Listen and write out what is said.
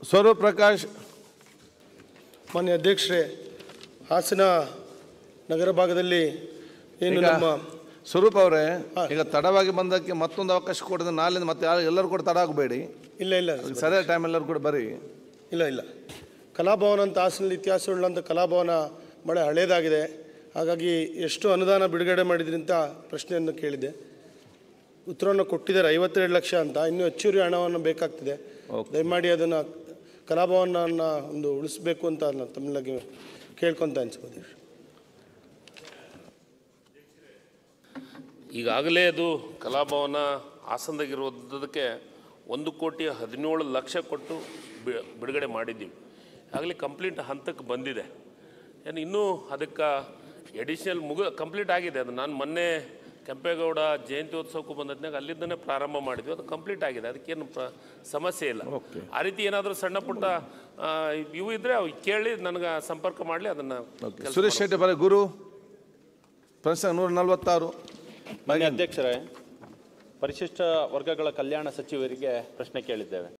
ಸ್ವರೂಪ್ ಪ್ರಕಾಶ್ ಮಾನ್ಯ ಅಧ್ಯಕ್ಷರೇ ಹಾಸನ ನಗರ ಭಾಗದಲ್ಲಿ ಏನು ಈಗ ನಮ್ಮ ಸ್ವರೂಪ್ ಅವರೇ ಈಗ ತಡವಾಗಿ ಬಂದಕ್ಕೆ ಮತ್ತೊಂದು ಅವಕಾಶ ಕೊಡಿದ್ರೆ ನಾಳಿಂದ ಮತ್ತೆ ಯಾರು ಎಲ್ಲರೂ ಕೂಡ ತಡ ಆಗಬೇಡಿ ಇಲ್ಲ ಇಲ್ಲ ಸರಿಯಾದ ಟೈಮ್ ಎಲ್ಲರೂ ಕೂಡ ಬರ್ರಿ ಇಲ್ಲ ಇಲ್ಲ ಕಲಾಭವನ ಅಂತ ಹಾಸನಲ್ಲಿ ಇತಿಹಾಸವುಳ್ಳಂಥ ಕಲಾಭವನ ಬಹಳ ಹಳೇದಾಗಿದೆ ಹಾಗಾಗಿ ಎಷ್ಟು ಅನುದಾನ ಬಿಡುಗಡೆ ಮಾಡಿದ್ರಿ ಅಂತ ಪ್ರಶ್ನೆಯನ್ನು ಕೇಳಿದೆ ಉತ್ತರವನ್ನು ಕೊಟ್ಟಿದ್ದಾರೆ ಐವತ್ತೆರಡು ಲಕ್ಷ ಅಂತ ಇನ್ನೂ ಹೆಚ್ಚುವರಿ ಹಣವನ್ನು ಬೇಕಾಗ್ತದೆ ದಯಮಾಡಿ ಅದನ್ನು ಕಲಾಭವನನ್ನು ಒಂದು ಉಳಿಸ್ಬೇಕು ಅಂತ ನಾನು ತಮ್ಮಲ್ಲಿ ಕೇಳ್ಕೊತ ಅನ್ಸ್ಬೋದು ಈಗಾಗಲೇ ಅದು ಕಲಾಭವನ ಹಾಸನದಾಗಿರೋದಕ್ಕೆ ಒಂದು ಕೋಟಿ ಹದಿನೇಳು ಲಕ್ಷ ಕೊಟ್ಟು ಬಿ- ಬಿಡುಗಡೆ ಮಾಡಿದ್ದೀವಿ ಆಗಲೇ ಕಂಪ್ಲೀಟ್ ಹಂತಕ್ಕೆ ಬಂದಿದೆ ಏನು ಇನ್ನೂ ಅದಕ್ಕೆ ಎಡಿಷನಲ್ ಮುಗ ಕಂಪ್ಲೀಟ್ ಆಗಿದೆ ಅದು ನಾನು ಮೊನ್ನೆ ಕೆಂಪೇಗೌಡ ಜಯಂತ್ಯೋತ್ಸವಕ್ಕೂ ಬಂದದ್ನಾಗ ಅಲ್ಲಿಂದನೇ ಪ್ರಾರಂಭ ಮಾಡಿದ್ವಿ ಅದು ಕಂಪ್ಲೀಟ್ ಆಗಿದೆ ಅದಕ್ಕೇನು ಪ್ರ ಸಮಸ್ಯೆ ಇಲ್ಲ ಆ ರೀತಿ ಏನಾದರೂ ಸಣ್ಣ ಪುಟ್ಟ ಆ, ಇವು ಇದ್ದರೆ ಅವು ಕೇಳಿ ನನಗೆ ಸಂಪರ್ಕ ಮಾಡಲಿ ಅದನ್ನು ಸುರೇಶ್ ಶೆಟ್ಟಿ ಬರ ಗುರು ಪ್ರಶ್ನೆ ನೂರ ನಲವತ್ತಾರು ಮಾನ್ಯ ಅಧ್ಯಕ್ಷರೇ ಪರಿಶಿಷ್ಟ ವರ್ಗಗಳ ಕಲ್ಯಾಣ ಸಚಿವರಿಗೆ ಪ್ರಶ್ನೆ ಕೇಳಿದ್ದೇವೆ